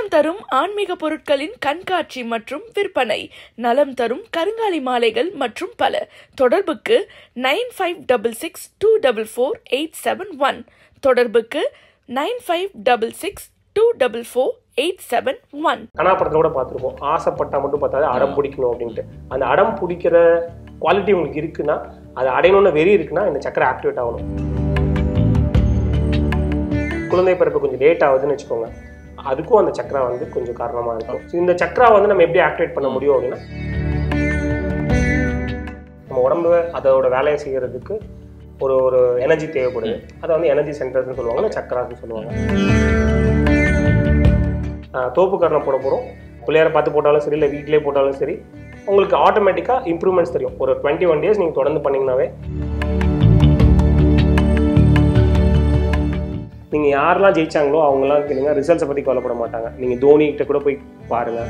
புண்ணியம் தரும் ஆன்மீக பொருட்களின் கண்காட்சி மற்றும் விற்பனை நலம் தரும் கருங்காலி மாலைகள் மற்றும் பல தொடர்புக்கு nine five double six two double four eight seven one தொடர்புக்கு nine five double six two double four eight seven one கனாப்படத்தில் கூட பார்த்துருப்போம் ஆசைப்பட்டா மட்டும் பார்த்தாது அடம் பிடிக்கணும் அப்படின்ட்டு அந்த அடம் பிடிக்கிற குவாலிட்டி உங்களுக்கு இருக்குன்னா அது அடையணும்னு வெறி இருக்குன்னா இந்த சக்கரை ஆக்டிவேட் ஆகணும் குழந்தை பிறப்பு கொஞ்சம் லேட் ஆகுதுன்னு வச்சுக்கோங்க அதுக்கும் அந்த சக்கரா வந்து கொஞ்சம் காரணமாக இருக்கும் So, இந்த சக்கரா வந்து நம்ம எப்படி ஆக்டிவேட் பண்ண முடியும் அப்படின்னா நம்ம உடம்பு அதோட வேலையை செய்யறதுக்கு ஒரு ஒரு எனர்ஜி தேவைப்படுது அதை வந்து எனர்ஜி சென்டர்ஸ்னு சொல்லுவாங்க இல்லை சக்கராஸ்னு சொல்லுவாங்க ஆஹ் தோப்பு கரணம் போட போகிறோம் பிள்ளையாரை பார்த்து போட்டாலும் சரி இல்லை வீட்டிலே போட்டாலும் சரி உங்களுக்கு ஆட்டோமேட்டிக்காக இம்ப்ரூவ்மெண்ட்ஸ் தெரியும் ஒரு டுவெண்ட்டி ஒன் டேஸ் நீங்கள் தொடர்ந்து பண்ணீங்கன்னாவே நீங்கள் யாரெல்லாம் ஜெயிச்சாங்களோ அவங்களாம் கேளுங்க ரிசல்ட்ஸை பற்றி கவலைப்பட மாட்டாங்க நீங்கள் தோனி கிட்ட கூட போய் பாருங்கள்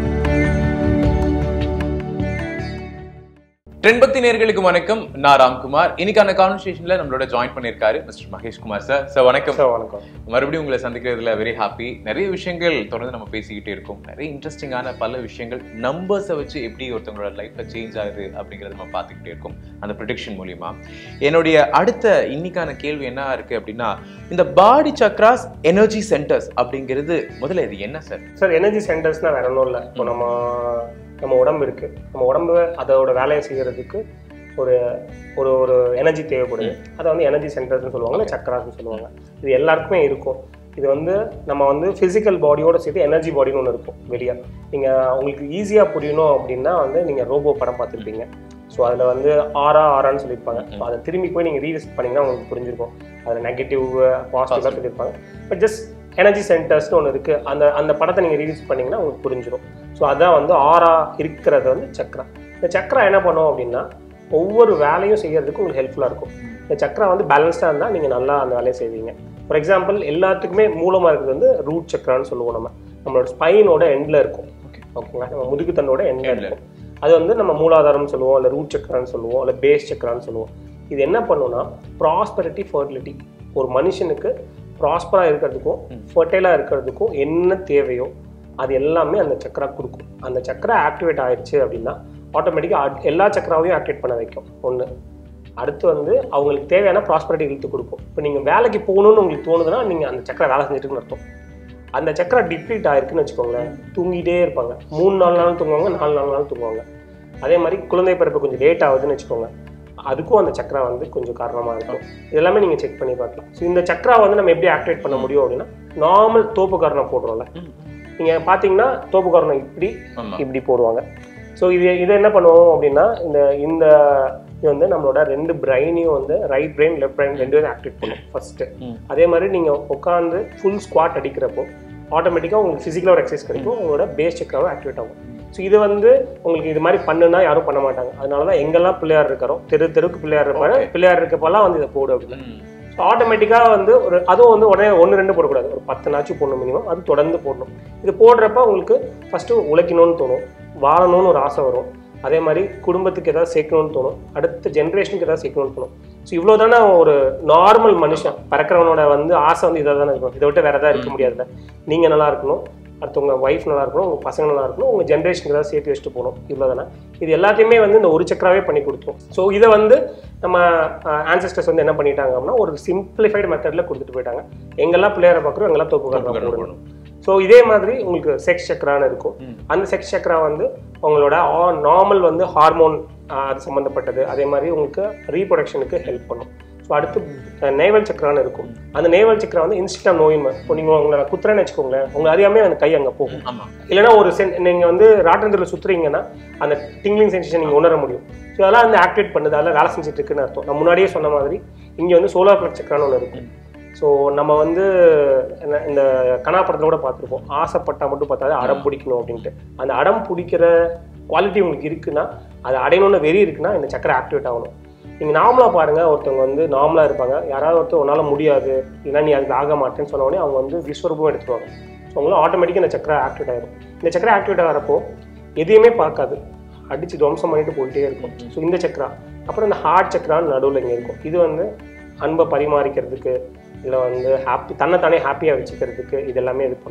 தென்பக்தி நேர்களுக்கு வணக்கம் நான் ராம்குமார் இன்னைக்கான கான்வர்சேஷன்ல நம்மளோட ஜாயின் பண்ணியிருக்காரு mister Mahesh Kumar sir sir வணக்கம் சார் வணக்கம் மறுபடியும் உங்களை சந்திக்கிறதுல வெரி ஹாப்பி நிறைய விஷயங்கள் தொடர்ந்து நம்ம பேசிக்கிட்டே இருக்கோம் நிறைய இன்ட்ரெஸ்டிங்கான பல விஷயங்கள் நம்பர்ஸை வச்சு எப்படி ஒருத்தவங்களோட லைஃப்ல சேஞ்ச் ஆகுது அப்படிங்கறத நம்ம பார்த்துக்கிட்டே இருக்கோம் அந்த ப்ரிடிக்ஷன் மூலியமா என்னுடைய அடுத்த இன்னைக்கான கேள்வி என்ன இருக்கு அப்படின்னா இந்த பாடி சக்ராஸ் எனர்ஜி சென்டர்ஸ் அப்படிங்கிறது முதல்ல இது என்ன சார் சார் எனர்ஜி சென்டர்ஸ்னால் வேற ஒன்றும் இல்லை இப்போ நம்ம நம்ம உடம்பு இருக்கு நம்ம உடம்பு அதோட வேலையை செய்யறதுக்கு ஒரு ஒரு ஒரு எனர்ஜி தேவைப்படுது அதை வந்து எனர்ஜி சென்டர்ஸ்னு சொல்லுவாங்க இல்லை சக்கராஸ்னு சொல்லுவாங்க இது எல்லாருக்குமே இருக்கும் இது வந்து நம்ம வந்து ஃபிசிக்கல் பாடியோட சேர்த்து எனர்ஜி பாடின்னு ஒன்று இருக்கும் வெளியே நீங்கள் உங்களுக்கு ஈஸியாக புரியணும் அப்படின்னா வந்து நீங்கள் ரோபோ படம் பார்த்துருப்பீங்க ஸோ அதில் வந்து ஆரா ஆரான்னு சொல்லியிருப்பாங்க ஸோ அதை திரும்பி போய் நீங்கள் ரீவிசிட் பண்ணீங்கன்னா உங்களுக்கு புரிஞ்சிருக்கும் அதில் நெகட்டிவ் பாசிட்டிவாக சொல்லியிருப்பாங்க பட் ஜஸ்ட் எனர்ஜி சென்டர்ஸ்னு ஒன்று இருக்குது அந்த அந்த படத்தை நீங்கள் ரீவிசிட் பண்ணீங்கன்னா உங்களுக்கு புரிஞ்சிடும் ஸோ அதான் வந்து ஆரா இருக்கிறது வந்து சக்கரா இந்த சக்கரா என்ன பண்ணும் அப்படின்னா ஒவ்வொரு வேலையும் செய்யறதுக்கு உங்களுக்கு ஹெல்ப்ஃபுல்லாக இருக்கும் இந்த சக்கரா வந்து பேலன்ஸ்டாக இருந்தால் நீங்கள் நல்லா அந்த வேலையை செய்வீங்க ஃபார் எக்ஸாம்பிள் எல்லாத்துக்குமே மூலமாக இருக்கிறது வந்து ரூட் சக்கரான்னு சொல்லுவோம் நம்ம நம்மளோட ஸ்பைனோட எண்டில் இருக்கும் ஓகேங்களா நம்ம முதுகுத்தண்டோட எண்டில் Endல இருக்கும் அது வந்து நம்ம மூலாதாரம்னு சொல்லுவோம் இல்லை ரூட் சக்கரான்னு சொல்லுவோம் இல்லை பேஸ் சக்கரான்னு சொல்லுவோம் இது என்ன பண்ணுன்னா ப்ராஸ்பரிட்டி ஃபர்டிலிட்டி ஒரு மனுஷனுக்கு ப்ராஸ்பராக இருக்கிறதுக்கும் ஃபர்டைலாக இருக்கிறதுக்கும் என்ன தேவையோ அது எல்லாமே அந்த சக்கரா கொடுக்கும் அந்த சக்கரா ஆக்டிவேட் ஆயிடுச்சு அப்படின்னா ஆட்டோமேட்டிக்காக எல்லா சக்கராவையும் ஆக்டிவேட் பண்ண வைக்கும் ஒன்று அடுத்து வந்து அவங்களுக்கு தேவையான ப்ராஸ்பரிட்டி இழுத்து கொடுக்கும் இப்போ நீங்கள் வேலைக்கு போகணும்னு உங்களுக்கு தோணுதுன்னா நீங்கள் அந்த சக்கரை வேலை செஞ்சுட்டுன்னு அர்த்தம் அந்த சக்கரை டிப்ளீட் ஆயிருக்குன்னு வச்சுக்கோங்களேன் தூங்கிட்டே இருப்பாங்க மூணு நாலு நாள் தூங்குவாங்க நாலு நாலு நாள் தூங்குவாங்க அதே மாதிரி குழந்தை பிறப்பு கொஞ்சம் லேட் ஆகுதுன்னு வச்சுக்கோங்க அதுக்கும் அந்த சக்கரா வந்து கொஞ்சம் காரணமாக இருக்கும் இதெல்லாமே நீங்கள் செக் பண்ணி பார்க்கலாம் ஸோ இந்த சக்கரா வந்து நம்ம எப்படி ஆக்டிவேட் பண்ண முடியும் அப்படின்னா நார்மல் தோப்பு காரணம் போடுறோம்ல நீங்கள் பார்த்தீங்கன்னா தோப்பு காரணம் இப்படி ஆமா இப்படி போடுவாங்க ஸோ இது இதை என்ன பண்ணுவோம் அப்படின்னா இந்த இந்த இது வந்து நம்மளோட ரெண்டு பிரைனையும் வந்து ரைட் பிரெயின் லெஃப்ட் பிரெயின் ரெண்டு ஆக்டிவேட் பண்ணும் ஃபர்ஸ்ட் ம். அதே மாதிரி நீங்கள் உட்காந்து ஃபுல் ஸ்குவாட் அடிக்கிறப்போ ஆட்டோமேட்டிக்காக உங்களுக்கு ஃபிசிக்கலாக ஒரு எக்ஸசைஸ் கிடைக்கும் உங்களோட பேஸ் செக்காகவும் ஆக்டிவேட் ஆகும் ஸோ இது வந்து உங்களுக்கு இது மாதிரி பண்ணுனா யாரும் பண்ண மாட்டாங்க அதனால தான் எங்கெல்லாம் பிள்ளையார் இருக்காரோ தெரு தெருக்கு பிள்ளையார் இருப்பாரு Okay. பிள்ளையார் இருக்கப்பெல்லாம் வந்து இதை போடு அப்படின்னு ம். ஸோ ஆட்டோமேட்டிக்காக வந்து ஒரு அதுவும் வந்து உடனே ஒன்று ரெண்டு போடக்கூடாது ஒரு பத்து நாச்சும் போடணும் மினிமம் அது தொடர்ந்து போடணும் இது போடுறப்ப உங்களுக்கு ஃபஸ்ட்டு உழைக்கணும்னு தோணும் வாழணும்னு ஒரு ஆசை வரும் அதே மாதிரி குடும்பத்துக்கு ஏதாவது சேர்க்கணும்னு தோணும் அடுத்த ஜென்ரேஷனுக்கு ஏதாவது சேர்க்கணும்னு தோணும் ஸோ இவ்வளோ தானே ஒரு நார்மல் மனுஷன் பறக்கிறவனோட வந்து ஆசை வந்து இதாக தானே இருக்கும் இதை விட்டு வேறு எதாவது இருக்க முடியாதுல்ல நீங்கள் நல்லா இருக்கணும் அடுத்தவங்க ஒய்ஃப் நல்லா இருக்கணும் உங்கள் பசங்க நல்லா இருக்கணும் உங்கள் ஜென்ரேஷனுக்கு ஏதாவது சேர்த்து வச்சுட்டு போகணும் இவ்வளோ தானே இது எல்லாத்தையுமே வந்து இந்த ஒரு சக்கராவே பண்ணி கொடுத்தோம் ஸோ இதை வந்து நம்ம ஆன்சஸ்டர்ஸ் வந்து என்ன பண்ணிட்டாங்க அப்படின்னா ஒரு சிம்பிளிஃபைடு மெத்தடில் கொடுத்துட்டு போயிட்டாங்க எங்கெல்லாம் பிள்ளையாரை பார்க்குறோம் எங்கெல்லாம் தோப்பு தோப்பு காரணம் காரணம் போடணும் ஸோ இதே மாதிரி உங்களுக்கு செக்ஸ் சக்கரான்னு இருக்கும் ம். அந்த செக்ஸ் சக்கரா வந்து உங்களோட நார்மல் வந்து ஹார்மோன் அது சம்மந்தப்பட்டது அதே மாதிரி உங்களுக்கு ரீப்ரொடக்ஷனுக்கு ஹெல்ப் பண்ணும் ஸோ அடுத்து நேவல் சக்கரான்னு இருக்கும் அந்த நேவல் சக்கரா வந்து இன்ஸ்டா நோயின் இப்போ நீங்கள் உங்களை குத்துறேன்னு வச்சுக்கோங்களேன் உங்க அறியாமே அந்த கை அங்கே போகும் ஆமா இல்லைன்னா ஒரு சென் நீங்கள் வந்து ராட்டனத்தில் சுற்றுறீங்கன்னா அந்த டிங்லிங் சென்சேஷன் நீங்கள் உணர முடியும் ஸோ அதெல்லாம் வந்து ஆக்டிவேட் பண்ணுது அதெல்லாம் வேலை செஞ்சுட்டு இருக்குன்னு அர்த்தம் நான் முன்னாடியே சொன்ன மாதிரி இங்கே வந்து சோலார் பிளக் சக்கரான்னு ஒன்று இருக்கும் ஸோ நம்ம வந்து என்ன- இந்த கனாப்படத்தில் கூட பார்த்துருப்போம் ஆசைப்பட்டா மட்டும் பார்த்தாது அடம் பிடிக்கணும் அப்படின்ட்டு அந்த அடம் பிடிக்கிற குவாலிட்டி உங்களுக்கு இருக்குன்னா அது அடையணும்னு வெறி இருக்குன்னா இந்த சக்கரை ஆக்டிவேட் ஆகணும் நீங்கள் நார்மலாக பாருங்கள் ஒருத்தவங்க வந்து நார்மலாக இருப்பாங்க யாராவது ஒருத்தர் உன்னால் முடியாது இல்லைன்னா நீ அதுக்கு ஆக மாட்டேன்னு சொன்ன உடனே அவங்க வந்து விஸ்வரூபம் எடுத்துருவாங்க ஸோ அவங்களும் ஆட்டோமேட்டிக்காக இந்த சக்கரை ஆக்டிவேட் ஆகிடும் இந்த சக்கரை ஆக்டிவேட் ஆகிறப்போ எதையுமே பார்க்காது அடித்து துவம்சம் பண்ணிட்டு போயிட்டே இருக்கும் ஸோ இந்த சக்கரா அப்புறம் இந்த ஹார்ட் சக்கரான்னு நடுவில் இங்கே இருக்கும் இது வந்து அன்பை பரிமாறிக்கிறதுக்கு இல்லை வந்து ஹாப்பி தன்னைத்தானே ஹாப்பியாக வச்சுக்கிறதுக்கு இது எல்லாமே இது பண்ணும்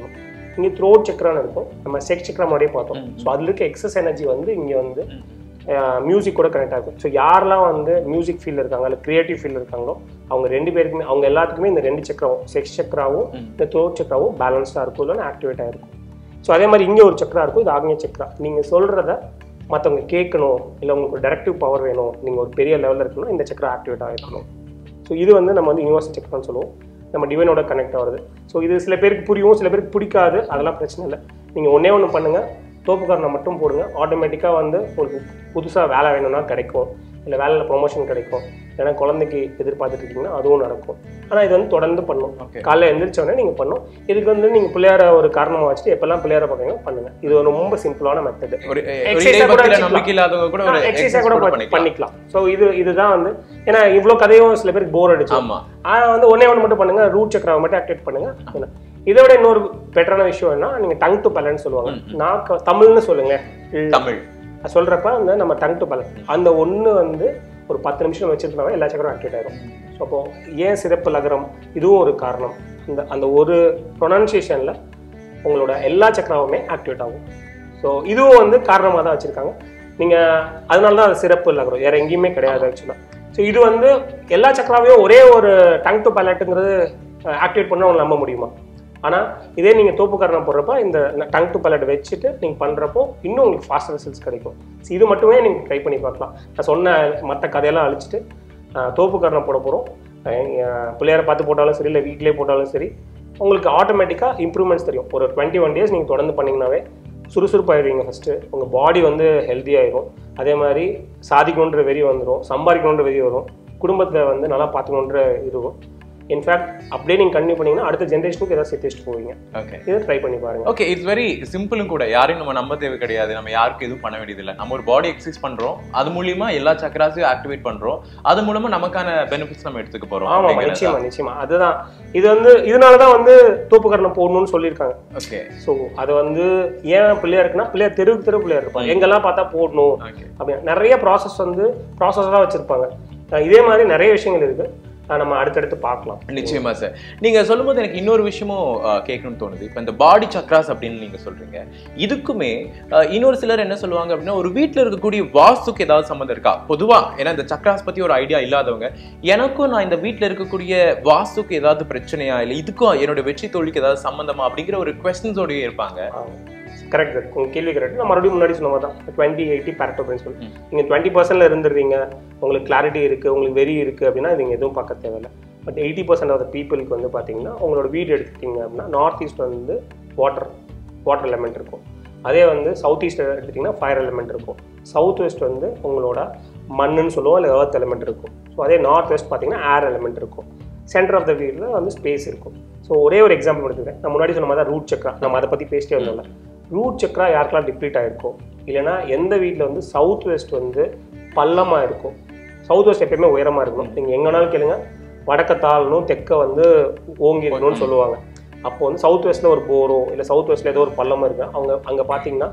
இங்கே த்ரோட் சக்கரான்னு இருக்கும் நம்ம செக் சக்கரா முன்னாடியே பார்த்தோம் ஸோ அதில் இருக்க எக்ஸஸ் எனர்ஜி வந்து இங்கே வந்து மியூசிக் கூட கனெக்ட் ஆகும் ஸோ யாரெல்லாம் வந்து மியூசிக் ஃபீல்டு இருக்காங்க இல்லை கிரியேட்டிவ் ஃபீல்டு இருக்காங்களோ அவங்க ரெண்டு பேருக்குமே அவங்க எல்லாத்துக்குமே இந்த ரெண்டு சக்கராவும் செக்ஸ் சக்கராவும் இந்த த்ரோட் சக்கராவும் பேலன்ஸ்டாக இருக்கும் இல்லைன்னா ஆக்டிவேட் ஆகிருக்கும் ஸோ அதே மாதிரி இங்கே ஒரு சக்கரா இருக்கும் இது ஆக்னிய சக்கரா நீங்கள் சொல்கிறத மற்றவங்க கேட்கணும் இல்லை உங்களுக்கு ஒரு டெரக்டிவ் பவர் வேணும் நீங்கள் ஒரு பெரிய லெவலில் இருக்கணும் இந்த சக்கரா ஆக்டிவேட் ஆகிருக்கணும் ஸோ இது வந்து நம்ம வந்து யூனிவர்சல் சக்கரான்னு சொல்லுவோம் நம்ம டிவைனோட கனெக்ட் ஆகுது ஸோ இது சில பேருக்கு புரியும் சில பேருக்கு பிடிக்காது அதெல்லாம் பிரச்சனை இல்லை நீங்கள் ஒன்றே ஒன்று பண்ணுங்கள் தோப்புக்காரனை மட்டும் போடுங்க ஆட்டோமேட்டிக்காக வந்து உங்களுக்கு புதுசாக வேலை வேணும்னா கிடைக்கும் இல்லை வேலையில் ப்ரொமோஷன் கிடைக்கும் இல்லைன்னா குழந்தைக்கு எதிர்பார்த்துட்டு இருக்கீங்கன்னா அதுவும் நடக்கும் ஆனால் இது வந்து தொடர்ந்து பண்ணும் Okay. காலைல எந்திரிச்ச உடனே நீங்கள் பண்ணும் இதுக்கு வந்து நீங்கள் பிள்ளையார ஒரு காரணமாக வச்சுட்டு எப்பெல்லாம் பிள்ளையார பார்க்குறீங்க பண்ணுங்க இது ஒரு ரொம்ப சிம்பிளான மெத்தடு ஒரு ஒரு Exercise இறை கூட பக்தியில வச்சுக்கலாம். நம்பிக்கை இல்லாதவங்க கூட ஒரு எக்ஸசைஸாக exercise கூட கூட பண்ணி- பண்ணிக்கலாம் பண்ணிக்கலாம் ஸோ இது இதுதான் வந்து ஏன்னா இவ்வளோ கதையும் சில பேருக்கு போர் அடிச்சு ஆமா ஆனால் வந்து ஒண்ணே ஒன்று மட்டும் பண்ணுங்க ரூட் சக்கராவை மட்டும் ஆக்டிவேட் பண்ணுங்க என்ன. இதை விட இன்னொரு பெட்டரான விஷயம் என்ன நீங்க டங் டு பலன்னு சொல்லுவாங்க நான் க- தமிழ்னு சொல்லுங்க தமிழ் சொல்றப்ப அந்த நம்ம டங் டு பலன் அந்த ஒண்ணு வந்து ஒரு பத்து நிமிஷம் வச்சிருந்தாவே எல்லா சக்கரம் ஆக்டிவேட் ஆயிரும் ஸோ அப்போ ஏன் சிறப்பு லகரம் இதுவும் ஒரு காரணம் இந்த அந்த ஒரு ப்ரொனன்சியேஷன்ல உங்களோட எல்லா சக்கராவுமே ஆக்டிவேட் ஆகும் ஸோ இதுவும் வந்து காரணமாக தான் வச்சிருக்காங்க நீங்க அதனால தான் அது சிறப்பு லகரம் வேற எங்கேயுமே கிடையாது ஆக்சுவலாக ஸோ இது வந்து எல்லா சக்கராவையும் ஒரே ஒரு டங் டு பலட்டுங்கிறது ஆக்டிவேட் பண்ண உங்களை நம்ப முடியுமா ஆனால் இதே நீங்கள் தோப்புக்காரணம் போடுறப்ப இந்த டங் டு பலட் வச்சுட்டு நீங்கள் பண்ணுறப்போ இன்னும் உங்களுக்கு ஃபாஸ்ட் ரிசல்ட்ஸ் கிடைக்கும் So இது மட்டுமே நீங்கள் ட்ரை பண்ணி பார்க்கலாம் நான் சொன்ன மற்ற கதையெல்லாம் அழிச்சிட்டு தோப்புக்காரணம் போட போகிறோம் பிள்ளையாரை பார்த்து போட்டாலும் சரி இல்லை வீட்டிலே போட்டாலும் சரி உங்களுக்கு ஆட்டோமேட்டிக்காக இம்ப்ரூவ்மெண்ட்ஸ் தெரியும் ஒரு டுவெண்ட்டி ஒன் டேஸ் நீங்கள் தொடர்ந்து பண்ணிங்கனாவே சுறுசுறுப்பாயிடுவீங்க ஃபஸ்ட்டு உங்கள் பாடி வந்து ஹெல்த்தியாயிரும் அதே மாதிரி சாதிக்கணுன்ற வெறி வந்துடும் சம்பாதிக்கணுன்ற வெறி வரும் குடும்பத்தை வந்து நல்லா பார்த்துக்கணுன்ற இருக்கும் இன்ஃபேக்ட் அப்படியே நீங்கள் கண்டினியூ பண்ணீங்கன்னா அடுத்த ஜென்ரேஷனுக்கு ஏதாவது சேர்த்து வச்சுட்டு போவீங்க ஓகே இதை ட்ரை பண்ணி பாருங்க ஓகே இட்ஸ் வெரி சிம்பிளும் கூட யாரையும் நம்ம நம்ப தேவை கிடையாது நம்ம யாருக்கும் எதுவும் பண்ண வேண்டியதில்லை நம்ம ஒரு பாடி எக்ஸசைஸ் பண்றோம் அது மூலியமா எல்லா சக்கராஸையும் ஆக்டிவேட் பண்றோம் அது மூலமா நமக்கான பெனிஃபிட்ஸ் நம்ம எடுத்துக்க போறோம் ஆமாம் அப்படிங்கிறது நிச்சயமா நிச்சயமா அதுதான் இது வந்து இதனால தான் வந்து தோப்புக்கரணம் போடணும்னு சொல்லியிருக்காங்க ஓகே ஸோ அது வந்து ஏன் பிள்ளையா இருக்குன்னா பிள்ளையார் தெருவுக்கு தெரு பிள்ளையார் இருப்பாங்க எங்கெல்லாம் பார்த்தா போடணும் ஓகே அப்படி நிறைய ப்ராசஸ் வந்து ப்ராசஸாக வச்சுருப்பாங்க இதே மாதிரி நிறைய விஷயங்கள் இருக்கு அஹ் நம்ம அடுத்தடுத்து பார்க்கலாம் நிச்சயமா சார் நீங்க சொல்லும்போது எனக்கு இன்னொரு விஷயமும் அஹ், கேட்கணும்னு தோணுது இப்போ இந்த பாடி சக்ராஸ் அப்படின்னு நீங்க சொல்றீங்க இதுக்குமே அஹ், இன்னொரு சிலர் என்ன சொல்லுவாங்க அப்படின்னா ஒரு வீட்ல இருக்கக்கூடிய வாஸ்துக்கு ஏதாவது சம்மந்தம் இருக்கா பொதுவா ஏன்னா இந்த சக்ராஸ் பத்தி ஒரு ஐடியா இல்லாதவங்க எனக்கும் நான் இந்த வீட்ல இருக்கக்கூடிய வாஸ்துக்கு ஏதாவது பிரச்சனையா இல்லை இதுக்கும் என்னோட வெற்றி தோல்விக்கு ஏதாவது சம்மந்தமா அப்படிங்கிற ஒரு கொஸ்டின்ஸோடய இருப்பாங்க கரெக்ட் சார் உங்கள் கேள்வி கரெக்ட் நான் மறுபடியும் முன்னாடி சொன்ன மாதிரி தான் டுவெண்ட்டி எயிட்டி பேரட்டோ பிரின்சிபல் ம். நீங்கள் டுவெண்ட்டி பர்சன்ட்ல இருந்துடுறீங்க உங்களுக்கு கிளாரிட்டி இருக்குது உங்களுக்கு வெறி இருக்குது அப்படின்னா நீங்கள் எதுவும் பார்க்க தேவையில்லை but eighty percent of the பீப்புளுக்கு வந்து பார்த்தீங்கன்னா உங்களோட வீடு எடுத்துட்டீங்க அப்படின்னா நார்த் ஈஸ்ட் வந்து வாட்டர் வாட்டர் எலமெண்ட் இருக்கும் அதே வந்து சவுத் ஈஸ்ட் எடுத்துட்டிங்கன்னா ஃபயர் எலமெண்ட் இருக்கும் சவுத் வெஸ்ட் வந்து உங்களோட மண்ணுன்னு சொல்லுவோம் இல்லை earth எலமெண்ட் இருக்கும் ஸோ அதே நார்த் வெஸ்ட் பார்த்தீங்கன்னா ஏர் எலமெண்ட் இருக்கும் சென்டர் ஆஃப் த வீட்டில் வந்து ஸ்பேஸ் இருக்கும் ஸோ ஒரே ஒரு எக்ஸாம்பிள் எடுத்துக்கிறேன் நான் முன்னாடி சொன்ன மாதிரி தான் ரூட் சக்கரா நம்ம அதை பற்றி பேசிட்டே வந்தோம்ல ரூட் சக்கரா யாருக்கெல்லாம் டிப்ளீட் ஆயிருக்கும் இல்லைன்னா எந்த வீட்டில் வந்து சவுத் வெஸ்ட் வந்து பள்ளமாக இருக்கும் சவுத் வெஸ்ட் எப்பயுமே உயரமாக இருக்கணும் நீங்கள் எங்கனாலும் கேளுங்க வடக்க தாழணும் தெற்க வந்து ஓங்கி இருக்கணும்னு சொல்லுவாங்க அப்போ வந்து சவுத் வெஸ்ட்டில் ஒரு போரோ இல்லை சவுத் வெஸ்ட்டில் ஏதோ ஒரு பள்ளமாக இருக்கு அவங்க அங்கே பார்த்தீங்கன்னா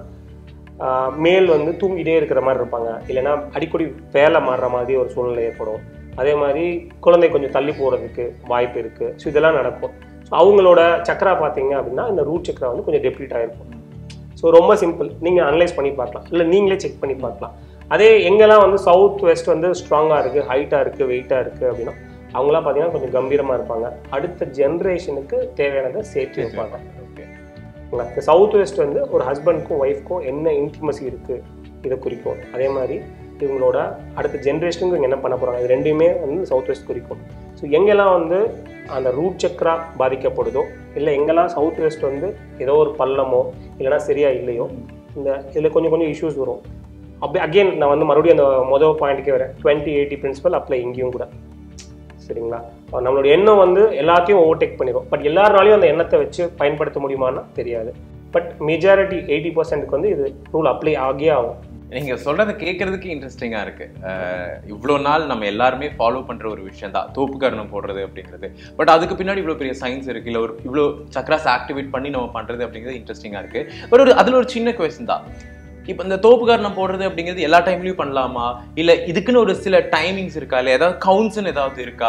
ஆஹ், மேல் வந்து தூங்கிட்டே இருக்கிற மாதிரி இருப்பாங்க இல்லைன்னா அடிக்கடி வேலை மாறுற மாதிரி ஒரு சூழ்நிலை ஏற்படும் அதே மாதிரி குழந்தை கொஞ்சம் தள்ளி போகிறதுக்கு வாய்ப்பு இருக்குது ஸோ இதெல்லாம் நடக்கும் ஸோ அவங்களோட சக்கரா பார்த்தீங்க அப்படின்னா இந்த ரூட் சக்கரா வந்து கொஞ்சம் டெப்ளீட் ஆகிருக்கும் ஸோ ரொம்ப சிம்பிள் நீங்கள் அனலைஸ் பண்ணி பார்க்கலாம் இல்லை நீங்களே செக் பண்ணி பார்க்கலாம் அதே எங்கெல்லாம் வந்து சவுத் வெஸ்ட் வந்து ஸ்ட்ராங்காக இருக்குது ஹைட்டாக இருக்குது வெயிட்டாக இருக்குது அப்படின்னா அவங்களாம் பார்த்தீங்கன்னா கொஞ்சம் கம்பீரமாக இருப்பாங்க அடுத்த ஜென்ரேஷனுக்கு தேவையானதை சேர்த்து வைப்பாங்க இந்த சவுத் வெஸ்ட் வந்து ஒரு ஹஸ்பண்ட்க்கும் ஒய்ஃப்க்கும் என்ன இன்டிமசி இருக்குது இதை குறிக்கும் அதே மாதிரி இவங்களோட அடுத்த ஜென்ரேஷனுக்கு இவங்க என்ன பண்ண போகிறாங்க இது ரெண்டுமே வந்து சவுத் வெஸ்ட் குறிக்கும் ஸோ எங்கெல்லாம் வந்து அந்த ரூட் சக்கரா பாதிக்கப்படுதோ இல்லை எங்கெல்லாம் சவுத் வெஸ்ட் வந்து ஏதோ ஒரு பள்ளமோ இல்லைன்னா சரியா இல்லையோ இந்த இதில் கொஞ்சம் கொஞ்சம் இஷ்யூஸ் வரும் அப்படி அகெயின் நான் வந்து மறுபடியும் அந்த மொதல் பாயிண்ட்டுக்கே வரேன் டுவெண்ட்டி எயிட்டி பிரின்சிபல் அப்ளை இங்கேயும் கூட சரிங்களா அப்ப நம்மளோட எண்ணம் வந்து எல்லாத்தையும் ஓவர்டேக் பண்ணிடும் பட் எல்லாருனாலையும் அந்த எண்ணத்தை வச்சு பயன்படுத்த முடியுமான்னா தெரியாது பட் மெஜாரிட்டி எயிட்டி பர்சன்ட்க்கு வந்து இது ரூல் அப்ளை ஆகியே ஆகும் நீங்க சொல்றத கேட்கறதுக்கு இன்ட்ரெஸ்டிங்கா இருக்கு அஹ் இவ்வளவு நாள் நம்ம எல்லாருமே ஃபாலோ பண்ற ஒரு விஷயம் தான் தோப்புக்கரணம் போடுறது அப்படிங்கிறது பட் அதுக்கு பின்னாடி இவ்வளவு பெரிய சயின்ஸ் இருக்கு இல்ல ஒரு இவ்வளோ சக்ராஸ் ஆக்டிவேட் பண்ணி நம்ம பண்றது அப்படிங்கிறது இன்ட்ரெஸ்டிங்கா இருக்கு பட் ஒரு அதுல ஒரு சின்ன கொஸ்டின் தான் இப்போ இந்த தோப்புக்காரணம் போடுறது அப்படிங்கிறது எல்லா டைம்லயும் பண்ணலாமா இல்ல இதுக்குன்னு ஒரு சில டைமிங்ஸ் இருக்கா இல்ல ஏதாவது கவுன்ஸ்னு ஏதாவது இருக்கா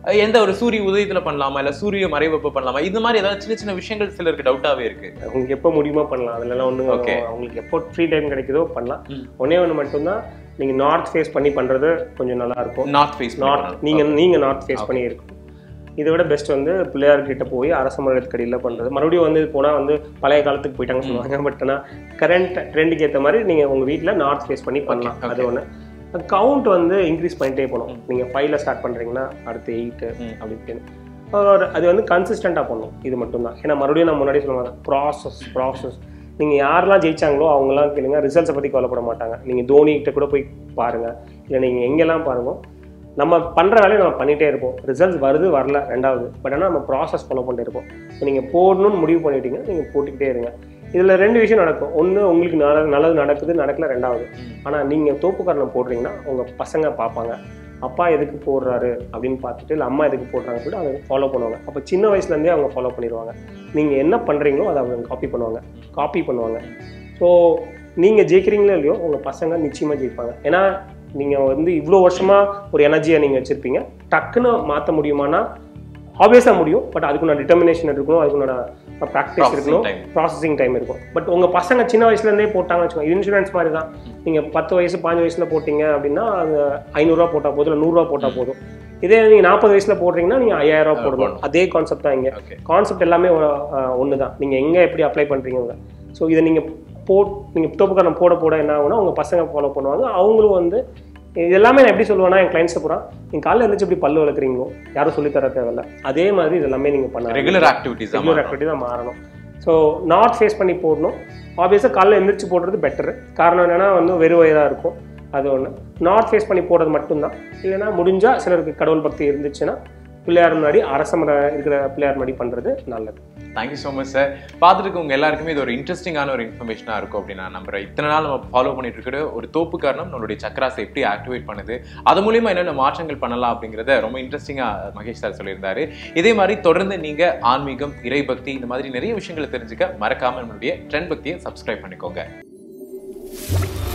அஹ் எந்த ஒரு சூரிய உதயத்துல பண்ணலாமா இல்ல சூரிய மறைவப்ப பண்ணலாமா இந்த மாதிரி ஏதாவது சின்ன சின்ன விஷயங்கள் சிலருக்கு டவுட்டாவே இருக்கு அவங்களுக்கு எப்போ முடியுமோ பண்ணலாம் அதுலலாம் ஒன்றும் Okay. அவங்களுக்கு எப்போ ஃப்ரீ டைம் கிடைக்குதோ பண்ணலாம் ம். ஒன்னே ஒன்று மட்டும்தான் நீங்கள் நார்த் ஃபேஸ் பண்ணி பண்ணுறது கொஞ்சம் நல்லா இருக்கும் நார்த் ஃபேஸ் நார்த் நீங்கள் நீங்கள் நார்த் ஃபேஸ் பண்ணி இருக்கும் இதை விட பெஸ்ட் வந்து பிள்ளையார்கிட்ட போய் அரச மரத்துக்கடியில் பண்ணுறது மறுபடியும் வந்து போனால் வந்து பழைய காலத்துக்கு போயிட்டாங்க சொல்லுவாங்க பட் ஆனால் கரண்ட் ட்ரெண்டுக்கு ஏற்ற மாதிரி நீங்கள் உங்கள் வீட்டில் நார்த் ஃபேஸ் பண்ணி பண்ணலாம் Okay, அது ஒன்று கவுண்ட் வந்து இன்க்ரீஸ் பண்ணிட்டே போகணும் நீங்கள் ஃபைவ்ல ஸ்டார்ட் பண்ணுறீங்கன்னா அடுத்து எயிட்டு ம். அப்படி இப்படின்னு ஒரு- அது வந்து கன்சிஸ்டண்ட்டாக பண்ணணும் இது மட்டும்தான் ஏன்னா மறுபடியும் நான் முன்னாடி சொல்லுவாங்க ப்ராசஸ் ப்ராசஸ் நீங்கள் யாரெல்லாம் ஜெயிச்சாங்களோ அவங்களாம் கேளுங்க ரிசல்ட்ஸை பற்றி கவலைப்பட மாட்டாங்க நீங்கள் தோனி கிட்ட கூட போய் பாருங்கள் இல்லை நீங்கள் எங்கெல்லாம் பாருங்க நம்ம பண்ணுற வேலையை நம்ம பண்ணிகிட்டே இருப்போம் ரிசல்ட்ஸ் வருது வரல ரெண்டாவது பட் ஆனால் நம்ம ப்ராசஸ் ஃபாலோ பண்ணிட்டே இருப்போம் இப்போ நீங்கள் போடணும்னு முடிவு பண்ணிட்டீங்க நீங்கள் போட்டுக்கிட்டே இருங்க இதில் ரெண்டு விஷயம் நடக்கும் ஒன்று உங்களுக்கு நல்ல நல்லது நடக்குது நடக்கல ரெண்டாவது ஆனால் நீங்கள் தோப்புக்காரணம் போடுறீங்கன்னா உங்கள் பசங்க பார்ப்பாங்க அப்பா எதுக்கு போடுறாரு அப்படின்னு பார்த்துட்டு இல்லை அம்மா எதுக்கு போடுறாங்க சொல்லிட்டு அதை ஃபாலோ பண்ணுவாங்க அப்போ சின்ன வயசுலேருந்தே அவங்க ஃபாலோ பண்ணிடுவாங்க நீங்கள் என்ன பண்ணுறீங்களோ அதை அவங்க காப்பி பண்ணுவாங்க காப்பி பண்ணுவாங்க ஸோ நீங்கள் ஜெயிக்கிறீங்களோ இல்லையோ உங்கள் பசங்க நிச்சயமாக ஜெயிப்பாங்க ஏன்னா நீங்கள் வந்து இவ்வளோ வருஷமாக ஒரு எனர்ஜியை நீங்கள் வச்சுருப்பீங்க டக்குன்னு மாற்ற முடியுமானா ஆப்வியஸாக முடியும் பட் அதுக்குள்ள டிட்டர்மினேஷன் இருக்கணும் அதுக்குள்ள ப்ராக்டிஸ் Processing இருக்கணும் time. ப்ராசஸிங் டைம் இருக்கும் பட் உங்கள் பசங்க சின்ன வயசுலேருந்தே போட்டாங்கன்னு வச்சுக்கோங்க இன்சூரன்ஸ் மாதிரி தான் நீங்கள் பத்து வயசு பாஞ்சு வயசில் போட்டீங்க அப்படின்னா அது ஐநூறுரூவா போட்டால் போதும் இல்லை நூறுரூவா போட்டால் போதும் இதே நீங்கள் நாற்பது வயசில் போடுறீங்கன்னா நீங்கள் ஐயாயிரம் ரூபா போடணும் போடணும். அதே கான்செப்ட் தான் இங்கே ஓகே கான்செப்ட் எல்லாமே ஒன்று தான் நீங்கள் எங்கே எப்படி அப்ளை பண்ணுறீங்க ஸோ இதை நீங்கள் போட் நீங்கள் தோப்புக்காரன் போட போட என்ன ஆகும்னா உங்கள் பசங்க ஃபாலோ பண்ணுவாங்க அவங்களும் வந்து இது எல்லாமே நான் எப்படி சொல்லுவேன்னா என் கிளைண்ட்ஸை பூரா நீங்கள் காலையில் எழுந்திரிச்சு எப்படி பல்லு வளர்க்குறீங்களோ யாரும் சொல்லித் தர தேவையில்ல அதே மாதிரி இது எல்லாமே நீங்கள் பண்ண ரெகுலர் ஆக்டிவிட்டிஸ் ரெகுலர் ஆக்டிவிட்டி தான் மாறணும் ஸோ நார்த் ஃபேஸ் பண்ணி போடணும் ஆப்வியஸாக காலைல எந்திரிச்சு போடுறது பெட்டர் காரணம் என்னன்னா வந்து வெறும் வயதாக இருக்கும் அது ஒன்று நார்த் ஃபேஸ் பண்ணி போடுறது மட்டும்தான் இல்லைன்னா முடிஞ்சால் சிலருக்கு கடவுள் பக்தி இருந்துச்சுன்னா பிள்ளையார் முன்னாடி அரச மர இருக்கிற பிள்ளையார் முன்னாடி பண்ணுறது நல்லது தேங்க்யூ ஸோ மச் சார் பார்த்துட்டு இருக்கவங்க எல்லாருக்குமே இது ஒரு இன்ட்ரெஸ்டிங்கான ஒரு இன்ஃபர்மேஷனாக இருக்கும் அப்படின்னு நான் நம்புறேன் இத்தனை நாள் நம்ம ஃபாலோ பண்ணிட்டு இருக்கிற ஒரு தோப்பு காரணம் நம்மளுடைய சக்கராஸ் எப்படி ஆக்டிவேட் பண்ணுது அது மூலியமா என்னென்ன மாற்றங்கள் பண்ணலாம் அப்படிங்கிறத ரொம்ப இன்ட்ரெஸ்டிங்காக மகேஷ் சார் சொல்லியிருந்தாரு இதே மாதிரி தொடர்ந்து நீங்க ஆன்மீகம் இறைபக்தி இந்த மாதிரி நிறைய விஷயங்களை தெரிஞ்சுக்க மறக்காம நம்மளுடைய ட்ரெண்ட் பக்தியை சப்ஸ்கிரைப் பண்ணிக்கோங்க